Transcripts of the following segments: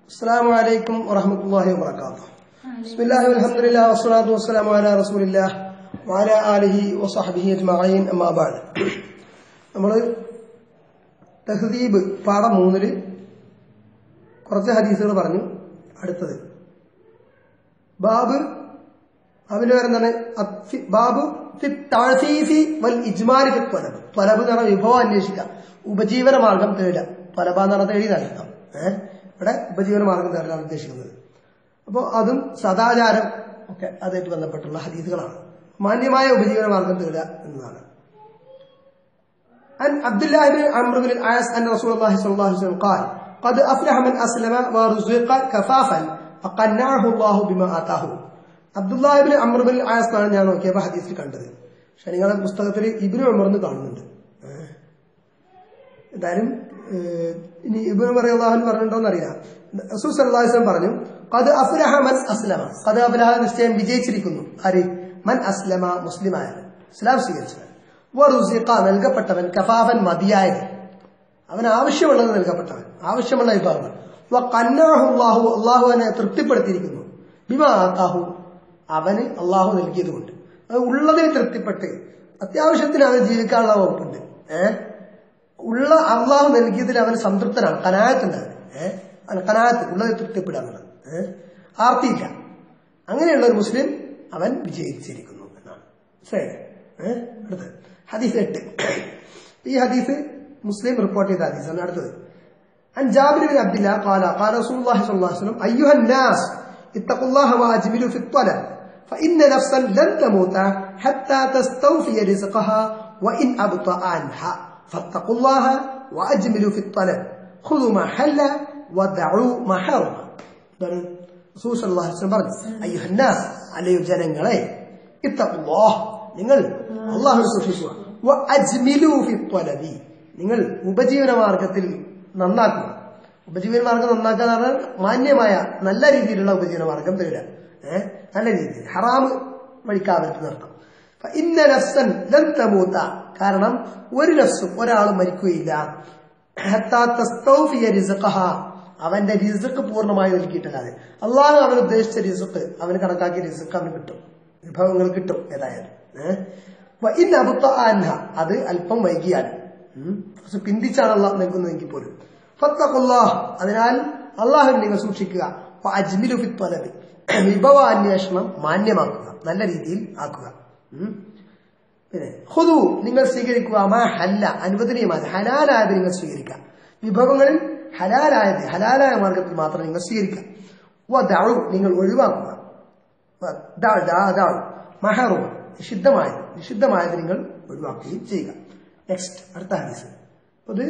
السلام عليكم ورحمة الله وبركاته بسم الله والحمد لله والصلاة والسلام على رسول الله وعلى آله وصحبه أجمعين أما بعد നമ്മൾ തഹദീബ് പാഠം മൂന്നില് കുറച്ച് ഹദീസുകൾ പറഞ്ഞു അടുത്തത് ബാബ് അതിൽ വരുന്നതാണ് അത്തി- ബാബ് ഫി തഅസീസി വൽ ഇജ്മാലി ഫി ത്വലബ് ത്വലബ് എന്ന് പറഞ്ഞാൽ വിഭവം അന്വേഷിക്കുക ഉപജീവന മാർഗം തേടുക ത്വലബ എന്ന് പറഞ്ഞാൽ തേടി നൽകാം ഏഹ് ഇവിടെ ഉപജീവന മാർഗം തേടാനാണ് ഉദ്ദേശിക്കുന്നത് അപ്പോൾ അതും സദാചാരം ഒക്കെ അതുമായിട്ട് ബന്ധപ്പെട്ടുള്ള ഹദീസുകളാണ് മാന്യമായ ഉപജീവന മാർഗം തേടുക എന്നതാണ് عن عبد الله بن عمرو بن العاص أن رسول الله صلى الله عليه وسلم قال قد أفلح من أسلم ورزق كفافا فقنعه الله بما آتاه അബ്ദുല്ലാഹി ബിൻ അമർ ബിൻ ആസ് ആണ് ഞാൻ നോക്കിയപ്പോൾ ഹദീസിൽ കണ്ടത് പക്ഷെ നിങ്ങളുടെ പുസ്തകത്തിൽ ഇബിനു അമർന്ന് കാണുന്നുണ്ട് ഏഹ്. എന്തായാലും ഏഹ്, ഇനി ഇബിനു പറയുള്ളാഹു പറഞ്ഞിട്ടുണ്ടോന്ന് അറിയില്ല റസൂൽ സല്ലല്ലാഹു അലൈഹി വസല്ലം പറഞ്ഞു ഖദ് അഫ്ലഹ മൻ അസ്ലമ ഖദ് അഫ്ലഹ നിശ്ചയം വിജയിച്ചിരിക്കുന്നു ആര് മൻ അസ്ലമ മുസ്ലിമായ ഇസ്ലാം സ്വീകരിച്ചവൻ വറുസിഖ നൽകപ്പെട്ടവൻ കഫാഫൻ മതിയായവൻ അവൻ ആവശ്യമുള്ളത് നൽകപ്പെട്ടവൻ ആവശ്യമുള്ള വിഭാഗങ്ങൾ കന്നാഹുല്ലാഹു അള്ളാഹു അവനെ തൃപ്തിപ്പെടുത്തിയിരിക്കുന്നു ബിമാ ആത്താഹു അവന് അള്ളാഹു നൽകിയതുകൊണ്ട് അത് ഉള്ളതിൽ തൃപ്തിപ്പെട്ട് അത്യാവശ്യത്തിന് അവന് ജീവിക്കാനുള്ള വകുപ്പുണ്ട് ഏഹ് ഉള്ള അള്ളാഹു നൽകിയതിൽ അവൻ സംതൃപ്തനാണ് കനായത്തുണ്ട് അവന് ഏഹ് അവൻ കനായത്ത് ഉള്ളതിൽ തൃപ്തിപ്പെടുക എന്നുള്ളത് ഏഹ് ആർത്തിയില്ല അങ്ങനെയുള്ള ഒരു മുസ്ലിം അവൻ വിജയിച്ചിരിക്കുന്നു എന്നാണ് ശരി ഏഹ് അടുത്തത് ഹദീസ് എട്ട് ഈ ഹദീസ് മുസ്ലിം റിപ്പോർട്ട് ചെയ്ത ഹദീസാണ് അടുത്തത് عن جابر بن عبد الله قال قال رسول الله صلى الله عليه وسلم أيها الناس اتقوا الله وأجملوا في الطلب فإن نفسا لن تموت حتى تستوفي رزقها وإن أبطأ عنها فاتقوا الله وأجملوا في الطلب خذوا ما حل ودعوا ما حرم ഇതാണ് റസൂൽ സല്ലല്ലാഹു അലൈഹി വസല്ലം പറഞ്ഞു അയ്യുഹന്നാസ് അല്ലയോ ജനങ്ങളെ ഇത്തഖുല്ലാഹ് നിങ്ങൾ അല്ലാഹുവിനെ സൂക്ഷിക്കുക വ അജ്മിലു ഫി ത്വലബി നിങ്ങൾ ഉപജീവന മാർഗത്തിൽ നന്നാക്കുക ഉപജീവന മാർഗം നന്നാക്കുക എന്ന് പറഞ്ഞാൽ മാന്യമായ നല്ല രീതിയിലുള്ള ഉപജീവന മാർഗം തരിക ഏഹ് നല്ല രീതിയിൽ ഹറാമ് വഴിക്കാവരുത് നിർത്തം ഇന്ന നഫ്സൻ ലൻ തമൂത്ത കാരണം ഒരു നഫ്സും ഒരാളും മരിക്കുകയില്ല ഹത്താ തസ്തൗഫിയ റിസ്ഖഹ അവന്റെ റിസ്ക് പൂർണ്ണമായി നൽകിയിട്ടല്ലാതെ അള്ളാഹു അവൻ ഉദ്ദേശിച്ച റിസ്ക് അവന് കണക്കാക്കിയ റിസ്ക് അവന് കിട്ടും വിഭവങ്ങൾ കിട്ടും ഏതായാലും ഏഹ് വ ഇൻ അബുത്ത അൻഹ അത് അല്പം വൈകിയാൽ ഉം, കുറച്ച് പിന്തിച്ചാണ് അള്ളാഹ് നൽകുന്നതെങ്കിൽ പോലും ഫത്തഖുല്ലാഹ് അതിനാൽ അള്ളാഹുവിനെ നിങ്ങൾ സൂക്ഷിക്കുക വ അജ്മിലു ഫി ത്വലബി വിഭവ അന്വേഷണം മാന്യമാക്കുക നല്ല രീതിയിൽ ആക്കുക ഉം. പിന്നെ ഹുദു നിങ്ങൾ സ്വീകരിക്കുക മാ ഹല്ല അനുവദനീയമായത് ഹലാലായത് നിങ്ങൾ സ്വീകരിക്കുക വിഭവങ്ങളിൽ ഹലാലായത് ഹലാലായ മാർഗത്തിൽ മാത്രം നിങ്ങൾ സ്വീകരിക്കുക വ ദഅു നിങ്ങൾ ഒഴിവാക്കുക വ ദഅ- ദഅ- ദഅു. മഹറു നിഷിദ്ധമായത് നിഷിദ്ധമായത് നിങ്ങൾ ഒഴിവാക്കുകയും ചെയ്യുക നെക്സ്റ്റ് അടുത്ത ഹദീസ് അത്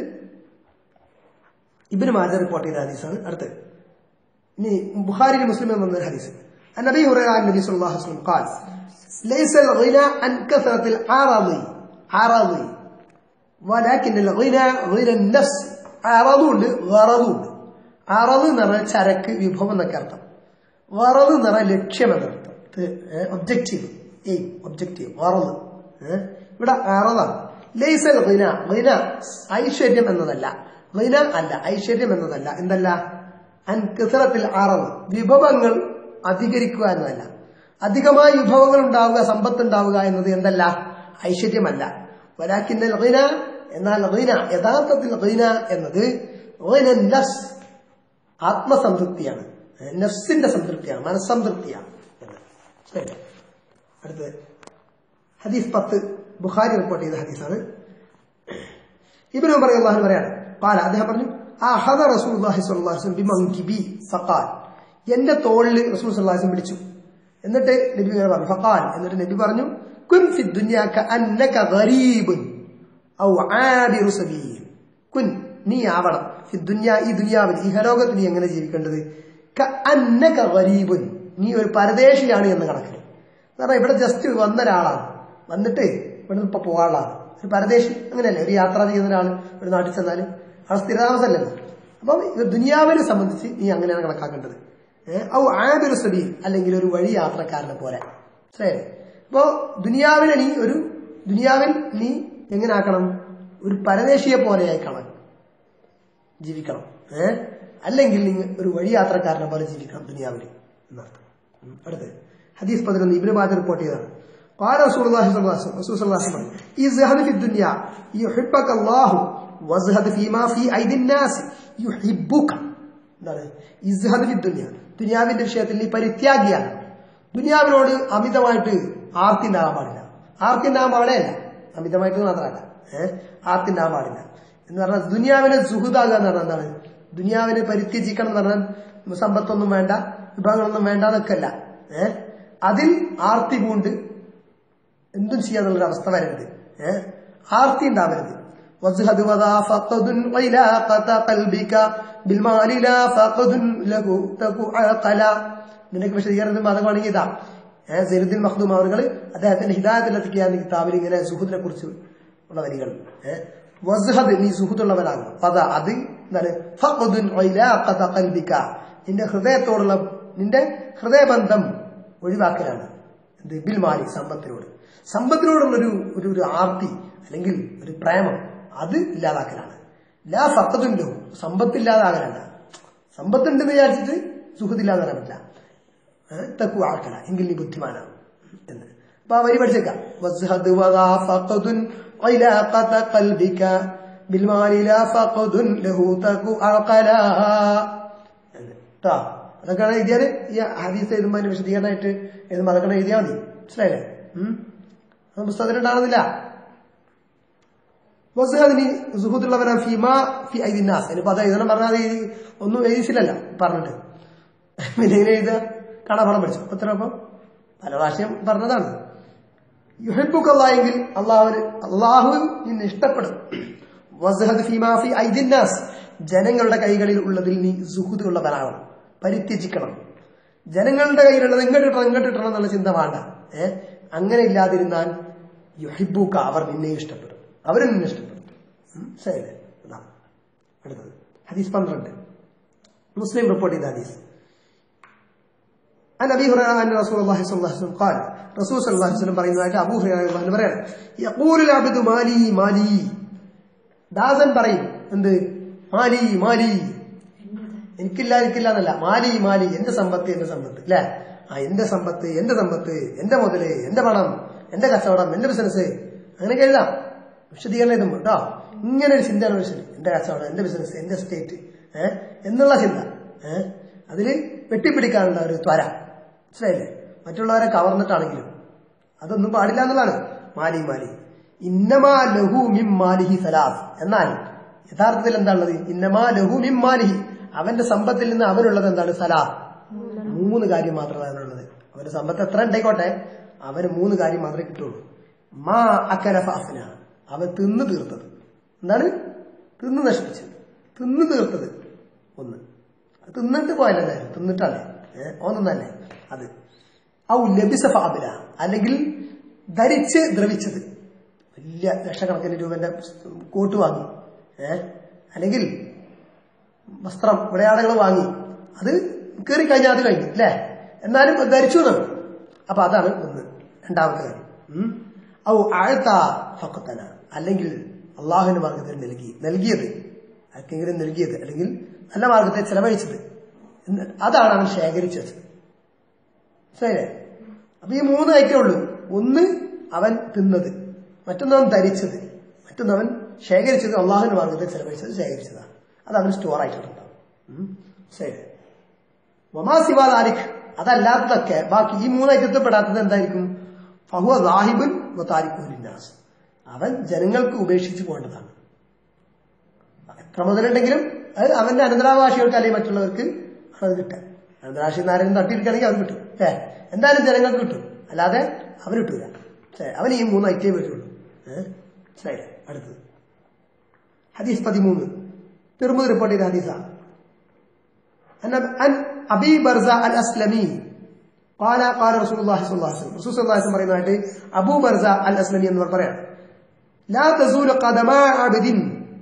ഇബിന് മാജ റിപ്പോർട്ട് ചെയ്ത ഹദീസാണ് അടുത്തത് ഇനി ബുഖാരി മുസ്ലിം എന്ന ഹദീസ് عن ابي هريره عن النبي صلى الله عليه وسلم قال ليس الغنى عن كثره العرض عرض ولكن الغنى غنى النفس عرضുണ്ട് ഗറതുണ്ട് അറത് എന്ന് പറഞ്ഞാൽ ചരക്ക് വിഭവം എന്നൊക്കെ അർത്ഥം വറത് എന്ന് പറഞ്ഞാൽ ലക്ഷ്യം എന്നർത്ഥം ഒബ്ജക്റ്റീവ് എയ് ഒബ്ജക്റ്റീവ് വറത് ഇവിടെ അറതാണ് ലൈസൽ ഗിന ഗിന ഐശ്വര്യം എന്നതല്ല ഗിന അല്ല ഐശ്വര്യം എന്നതല്ല എന്തല്ല അൻ കിസറത്തിൽ അറവ് വിഭവങ്ങൾ അധികരിക്കുക എന്നതല്ല അധികമായി വിഭവങ്ങൾ ഉണ്ടാവുക സമ്പത്ത് ഉണ്ടാവുക എന്നത് എന്തല്ല ഐശ്വര്യമല്ല വലാക്കിന്നൽ ഗിന എന്നാൽ ഗിന യഥാർത്ഥത്തിൽ ഗിന എന്നത് ഗിന നഫ്സ് ആത്മസംതൃപ്തിയാണ് നഫ്സിന്റെ സംതൃപ്തിയാണ് മനസ്സംതൃപ്തിയാണ് എന്ന്. ശരി അടുത്തത് ഹദീസ് പത്ത് ബുഖാരി റിപ്പോർട്ട് ചെയ്ത ഹദീസാണ് ഇബ്നു ഉമർ അള്ളാഹു പറയാണ് കാല അദ്ദേഹം പറഞ്ഞു അഹദ റസൂലുള്ളാഹി സ്വല്ലല്ലാഹു അലൈഹി വസല്ലം ബിമൻകിബി ഫഖാൽ എന്റെ തോളിൽ റസൂൽ സ്വല്ലല്ലാഹു അലൈഹി വസല്ലം പിടിച്ചു എന്നിട്ട് നബി ഇങ്ങനെ പറഞ്ഞു ഫഖാൽ എന്നിട്ട് നബി പറഞ്ഞു കുൻ ഫി ദുനിയ കഅന്നക ഗരീബുൻ ഔ ആബിറു സബീൽ കുൻ നീ ആവണം ഫി ദുനിയ ഈ ദുനിയാവിൽ ഇഹലോകത്ത് നീ എങ്ങനെ ജീവിക്കേണ്ടത് കഅന്നക ഗരീബുൻ നീ ഒരു പരദേശിയാണ് എന്ന് കണക്കിന് കാരണം ഇവിടെ ജസ്റ്റ് വന്ന ഒരാളാണ് വന്നിട്ട് ഇവിടെ ഇപ്പൊ പോകാനുള്ളതാണ് ഒരു പരദേശി അങ്ങനെയല്ലേ ഒരു യാത്ര ചെയ്യുന്ന ഒരാൾ ഒരു നാട്ടിൽ ചെന്നാൽ ആൾ സ്ഥിരതാമസമല്ലല്ലോ അപ്പം ഇത് ദുനിയാവിനെ സംബന്ധിച്ച് നീ അങ്ങനെയാണ് കണക്കാക്കേണ്ടത് ഏഹ് ഔ ആബിറു സബീൽ അല്ലെങ്കിൽ ഒരു വഴി യാത്രക്കാരനെ പോലെ ശരി അപ്പോ ദുനിയാവിനെ നീ ഒരു ദുനിയാവിൽ നീ എങ്ങനെ ആക്കണം ഒരു പരദേശിയെ പോലെയായി കാണാൻ ജീവിക്കണം ഏഹ് അല്ലെങ്കിൽ നിങ്ങൾ ഒരു വഴിയാത്രക്കാരനെ പോലെ ജീവിക്കണം ദുനിയാവിൽ എന്നർത്ഥം ഉം. അടുത്ത് ഹദീസ് പതിനൊന്ന് ഇബ്നു മാജ റിപ്പോർട്ട് ചെയ്തതാണ് قال رسول الله صلى الله عليه وسلم رسول صلى الله عليه وسلم ازهد في الدنيا يحبك الله وازهد فيما في ايدي الناس يحبك എന്താണ് ഇസ്ഹദ് ഫി ദുനിയ ദുനിയാവിന്റെ വിഷയത്തിൽ നീ പരിത്യാഗിയാണ് ദുനിയാവിനോട് അമിതമായിട്ട് ആർത്തി ഉണ്ടാകാൻ പാടില്ല ആർത്തി ഉണ്ടാകാൻ പാടില്ല അമിതമായിട്ട് മാത്രമല്ല ഏഹ് ആർത്തി ഉണ്ടാകാൻ പാടില്ല എന്ന് പറഞ്ഞാൽ ദുനിയാവിനെ സുഹൃതാകുക എന്ന് പറഞ്ഞാൽ എന്താണ് ദുനിയാവിനെ പരിത്യജിക്കണം എന്ന് പറഞ്ഞാൽ സമ്പത്തൊന്നും വേണ്ട വിഭവങ്ങളൊന്നും വേണ്ട എന്നൊക്കെ അല്ല ഏഹ് അതിൽ ആർത്തി പൂണ്ട് എന്തും ചെയ്യാന്നുള്ളൊരു അവസ്ഥ വരരുത് ഏഹ് ആർത്തി ഉണ്ടാവരുത് وازهد وذا فقد علاقة قلبك بالمال لا فقد له تكو عقلا നിനക്ക് വിശദീകരണത്തിന് മതമാണെങ്കിൽ ഇതാ ഏഹ് സെരുദ്ദീൻ മഖ്ദൂം അവർ അദ്ദേഹത്തിന്റെ ഹിദായത്തിലെത്തിക്കാൻ കിതാബിൽ ഇങ്ങനെ സുഹൃത്തിനെ കുറിച്ച് ഉള്ള വരികൾ ഏഹ് വസ്ഹദ് നീ സുഹൃത്തുള്ളവനാകും പദ അത് എന്താണ് ഫഖദുൻ ഇലാഖത ഖൽബിക നിന്റെ ഹൃദയത്തോടുള്ള നിന്റെ ഹൃദയബന്ധം ഒഴിവാക്കലാണ് എന്ത് ബിൽമാലി സമ്പത്തിനോട് സമ്പത്തിനോടുള്ള ഒരു ഒരു ഒരു ആർത്തി അല്ലെങ്കിൽ ഒരു പ്രേമം അത് ഇല്ലാതാക്കലാണ് ലാ ഫക്കതും ലോ സമ്പത്തില്ലാതാകലല്ല സമ്പത്തുണ്ടെന്ന് വിചാരിച്ചിട്ട് സുഖത്തില്ലാതാകാൻ പറ്റില്ല ഏഹ് തക്കു ആക്കല എങ്കിൽ നീ ബുദ്ധിമാനാണ് എന്ന് അപ്പൊ ആ വരി പഠിച്ചേക്കാം വസ്ഹദ് വദാ ഫഖദുൻ ഇലാഖത ഖൽബിക ബിൽമാലി ലാ ഫഖദുൻ ലഹു തകു അഖല എന്ന് ട്ടോ അതൊക്കെയാണ് എഴുതിയാല് ഈ ഹദീസ് എഴുതുമ്പോൾ അതിന്റെ വിശദീകരണമായിട്ട് എഴുതുമ്പോൾ അതൊക്കെ എഴുതിയാൽ മതി മനസ്സിലായില്ലേ ഉം അത് പുസ്തകത്തിലുണ്ടാകുന്നില്ല വസ്ഹദിനി സുഹൃത്തുള്ളവരാ ഫിമാ ഫി ഐദിന്നാസ് ഇനിയിപ്പോ അത് എഴുതണം പറഞ്ഞാൽ അത് എഴുതി- ഒന്നും എഴുതിച്ചില്ലല്ലോ പറഞ്ഞിട്ട് പിന്നെ ഇങ്ങനെ എഴുതുക കാണാപാഠം പഠിച്ചു അപ്പൊ ഇത്ര അപ്പം പല പ്രാവശ്യം പറഞ്ഞതാണ് യുഹിബുക്കല്ല എങ്കിൽ അള്ളാഹുവിന് അള്ളാഹു നിന്നെ ഇഷ്ടപ്പെടും വസ്ഹദ് ഫിമാ ഫി ഐദിന്നാസ് ജനങ്ങളുടെ കൈകളിൽ ഉള്ളതിൽ നീ സുഹൃത് ഉള്ളവനാകണം പരിത്യജിക്കണം ജനങ്ങളുടെ കയ്യിലുള്ളത് ഇങ്ങോട്ട് ഇട്ടണം ഇങ്ങോട്ട് ഇട്ടണം എന്നുള്ള ചിന്ത വേണ്ട ഏഹ് അങ്ങനെ ഇല്ലാതിരുന്നാൽ യുഹിബൂക്ക അവർ നിന്നെ ഇഷ്ടപ്പെടും അവർ നിന്നെ ഇഷ്ടപ്പെടും ഉം, ശരിയല്ലേ ഇതാ അടുത്തത് ഹദീസ് പന്ത്രണ്ട് മുസ്ലിം റിപ്പോർട്ട് ചെയ്ത ഹദീസ് عن ابي هريره ان رسول الله صلى الله عليه وسلم قال رسول صلى الله عليه وسلم പറയുന്നതായിട്ട് അബൂ ഹുറൈറ റളിയല്ലാഹു അൻഹു പറയാണ് يقول العبد مالي مالي ദാസൻ പറയും എന്ത് മാലി മാലി എനിക്കില്ല എനിക്കില്ല എന്നല്ല മാലി മാലി എന്റെ സമ്പത്ത് എന്റെ സമ്പത്ത് അല്ലേ ആ എന്റെ സമ്പത്ത് എന്റെ സമ്പത്ത് എന്റെ മുതല് എന്റെ പണം എന്റെ കച്ചവടം എന്റെ ബിസിനസ് അങ്ങനെയൊക്കെ എഴുതാം വിശദീകരണം എഴുതും കേട്ടോ ഇങ്ങനെ ഒരു ചിന്തയാണ് മനുഷ്യൻ എന്റെ കച്ചവടം എന്റെ ബിസിനസ് എന്റെ സ്റ്റേറ്റ് ഏഹ് എന്നുള്ള ചിന്ത ഏഹ് അതില് വെട്ടിപ്പിടിക്കാനുള്ള ഒരു ത്വര മനസ്സിലായില്ലേ മറ്റുള്ളവരെ കവർന്നിട്ടാണെങ്കിലും അതൊന്നും പാടില്ല എന്നുള്ളതാണ് മാലി മാലി ഇന്നമാ ലഹു മിം മാലിഹി സലാസ് എന്നാൽ യഥാർത്ഥത്തിൽ എന്താണുള്ളത് ഇന്നമാ ലഹു മിം മാലിഹി അവന്റെ സമ്പത്തിൽ നിന്ന് അവനുള്ളത് എന്താണ് സലാസ് മൂന്ന് കാര്യം മാത്രമാണ് അവനുള്ളത് അവന്റെ സമ്പത്ത് എത്ര ഉണ്ടായിക്കോട്ടെ അവന് മൂന്ന് കാര്യം മാത്രമേ കിട്ടുള്ളൂ മാ അക്കരഫ അഫ്ന അവൻ തിന്നു തീർത്തത് എന്താണ് തിന്നു നശിപ്പിച്ചത് തിന്നു തീർത്തത് ഒന്ന് അത് തിന്നിട്ട് പോയല്ലേ തിന്നിട്ടല്ലേ ഏഹ് ഓന്നല്ലേ അത് ഔ ലബിസ ഫാബില അല്ലെങ്കിൽ ധരിച്ച് ദ്രവിച്ചത് വലിയ ലക്ഷക്കണക്കിന് രൂപന്റെ കോട്ട് വാങ്ങി ഏഹ് അല്ലെങ്കിൽ വസ്ത്രം വിളയാടകൾ വാങ്ങി അത് കയറി കഴിഞ്ഞാൽ അത് കഴിഞ്ഞു അല്ലേ എന്നാലും അത് ധരിച്ചു എന്നാണ് അപ്പൊ അതാണ് ഒന്ന് രണ്ടാമത്തെ കാര്യം ഉം. ഔ ആഴ്ത്ത ഫക്കത്തന അല്ലെങ്കിൽ അള്ളാഹുവിന്റെ മാർഗത്തിൽ നൽകി നൽകിയത് ആർക്കെങ്കിലും നൽകിയത് അല്ലെങ്കിൽ നല്ല മാർഗത്തെ ചെലവഴിച്ചത് എന്ന് അതാണ് അവൻ ശേഖരിച്ചത് ശരി അപ്പൊ ഈ മൂന്ന് ഐറ്റേ ഉള്ളൂ ഒന്ന് അവൻ തിന്നത് മറ്റൊന്നവൻ ധരിച്ചത് മറ്റൊന്നവൻ ശേഖരിച്ചത് അള്ളാഹുവിന്റെ മാർഗത്തിൽ ചെലവഴിച്ചത് ശേഖരിച്ചതാണ് അത് അവന് സ്റ്റോർ ആയിട്ടുണ്ടാവും ഉം. ശരി വമാ സിവാദാലിഖ് അതല്ലാത്തതൊക്കെ ബാക്കി ഈ മൂന്ന് ഐറ്റത്തിൽ പെടാത്തത് എന്തായിരിക്കും ഫഹുവ സാഹിബുൻ താരിഖുലിന്നാസ് അവൻ ജനങ്ങൾക്ക് ഉപേക്ഷിച്ച് പോകേണ്ടതാണ് എത്ര മുതലുണ്ടെങ്കിലും അത് അവന്റെ അനന്തരാവകാശികൾക്ക് അല്ലെങ്കിൽ മറ്റുള്ളവർക്ക് അത് കിട്ടാൻ അനന്തരാവകാശി ആരെങ്കിലും തട്ടിയിരിക്കുകയാണെങ്കിൽ അത് കിട്ടും ഏ എന്തായാലും ജനങ്ങൾക്ക് കിട്ടും അല്ലാതെ അവന് കിട്ടൂല ശരി അവൻ ഈ മൂന്ന് ഐറ്റേ വരുള്ളൂ ഏഹ് ശരി അടുത്തത് ഹദീസ് പതിമൂന്ന് തിരുമുതി റിപ്പോർട്ട് ചെയ്ത ഹദീസാണ് أن عن أبي برزة الأسلمي قال قال رسول الله صلى الله عليه وسلم رسول صلى الله عليه وسلم പറയുന്നതായിട്ട് അബൂ ബർസ അൽ അസ്ലമി എന്ന് പറയാണ് ലാ തസൂല ഖദമാ അബ്ദിൻ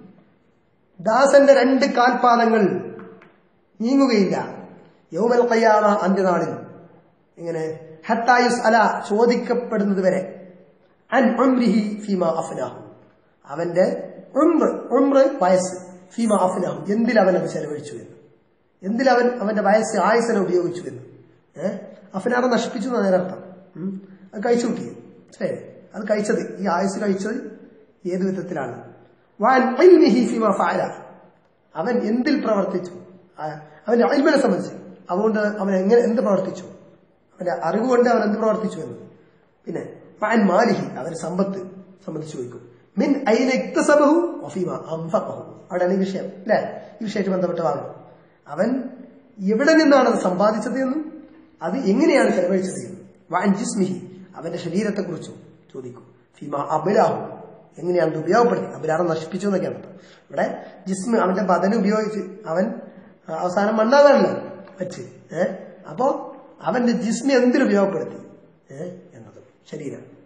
ദാസന്റെ രണ്ട് കാൽപാദങ്ങൾ നീങ്ങുകയില്ല യൗമൽ ഖിയാമ അന്ത്യനാളിൽ ഇങ്ങനെ ഹത്തായുസ് അല ചോദിക്കപ്പെടുന്നത് വരെ അൻ ഉംരിഹി ഫീമ അഫ്നാഹു അവന്റെ ഉംറ് ഉംറ് വയസ്സ് ഫീമ അഫ്നാഹു എന്തിൽ അവനത് ചെലവഴിച്ചു എന്ന് എന്തിലവൻ അവന്റെ വയസ്സ് ആയുസനെ ഉപയോഗിച്ചു എന്ന് ഏഹ് അഫനാറെ നശിപ്പിച്ചു എന്നാണ് അതിനർത്ഥം ഉം. അത് കഴിച്ചു കൂട്ടി മനസ്സിലായില്ലേ അത് കഴിച്ചത് ഈ ആയുസ് കഴിച്ചത് ഏത് വിധത്തിലാണ് വാൻ ഇൽമിഹി ഫീമാ ഫഅല. അവൻ എന്തിൽ പ്രവർത്തിച്ചു ആ, അവന്റെ അൽമനെ സംബന്ധിച്ച് അതുകൊണ്ട് അവൻ എങ്ങനെ എന്ത് പ്രവർത്തിച്ചു അവന്റെ അറിവ് കൊണ്ട് അവൻ എന്ത് പ്രവർത്തിച്ചു എന്ന് പിന്നെ പാൻ മാലിഹി അവന്റെ സമ്പത്ത് സംബന്ധിച്ച് ചോദിക്കും മിൻ ഐന ഇക്തസബഹു വഫീമ അംഫഖഹു അവിടെയാണ് ഈ വിഷയം അല്ലേ ഈ വിഷയമായിട്ട് ബന്ധപ്പെട്ട ഭാഗം അവൻ എവിടെ നിന്നാണ് അത് സമ്പാദിച്ചത് എന്നും അത് എങ്ങനെയാണ് ചെലവഴിച്ചത് എന്നും വാൻ ജിസ്മിഹി അവന്റെ ശരീരത്തെ കുറിച്ചും ചോദിക്കും ഫീമ അബിലാഹു എങ്ങനെയാണ് ഇത് ഉപയോഗപ്പെടുത്തി അബിലാറെ നശിപ്പിച്ചു എന്നൊക്കെയാണ് അർത്ഥം. ഇവിടെ ജിസ്മ അവന്റെ ബദന ഉപയോഗിച്ച് അവൻ ആ, അവസാനം മണ്ണാകാണല്ലോ വെച്ച് ഏഹ് അപ്പോ അവന്റെ ജിസ്മി എന്തിൽ ഉപയോഗപ്പെടുത്തി ഏഹ് എന്നത് ശരീരം